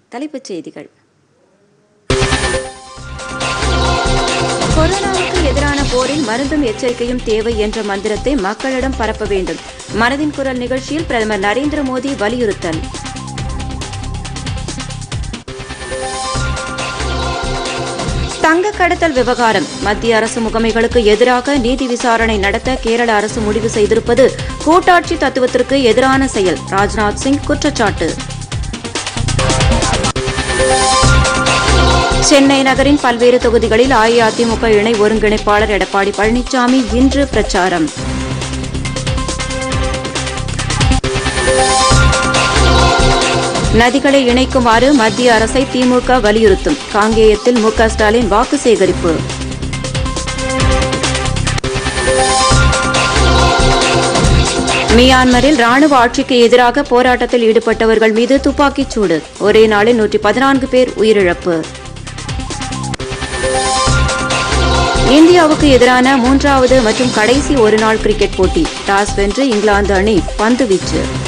தலைப்புச் செய்திகள் கொரோனாவுக்கு எதிரான போரில் மருந்தும் எச்சரிக்கையும் தேவை என்ற மந்திரத்தை மக்களிடம் பரப்ப வேண்டும் மனதின் குரல் நிகழ்ச்சியில் பிரதமர் நரேந்திர மோடி வலியுறுத்தல் தங்க கடத்தல் விவகாரம் மத்திய அரசு முகமைகளுக்கு எதிராக நீதி விசாரணை நடத்த கேரள அரசு முடிவு செய்திருப்பது கூட்டாட்சி தத்துவத்திற்கு எதிரான செயல் ராஜ்நாத் சிங் குற்றச்சாட்டு சென்னை நகரின் பல்வேறு தொகுதிகளில் அஇஅதிமுக இணை ஒருங்கிணைப்பாளர் எடப்பாடி பழனிசாமி இன்று பிரச்சாரம் நதிகளை இணைக்குமாறு மத்திய அரசை திமுக வலியுறுத்தும் காங்கேயத்தில் மு க ஸ்டாலின் வாக்கு சேகரிப்பு மியான்மரில் ராணுவ ஆட்சிக்கு எதிராக போராட்டத்தில் ஈடுபட்டவர்கள் மீது துப்பாக்கிச் சூடு ஒரே நாளில் நூற்றி பதினான்கு பேர் உயிரிழப்பு இந்தியாவுக்கு எதிரான மூன்றாவது மற்றும் கடைசி ஒருநாள் கிரிக்கெட் போட்டி டாஸ் வென்று இங்கிலாந்து அணி பந்து வீச்சு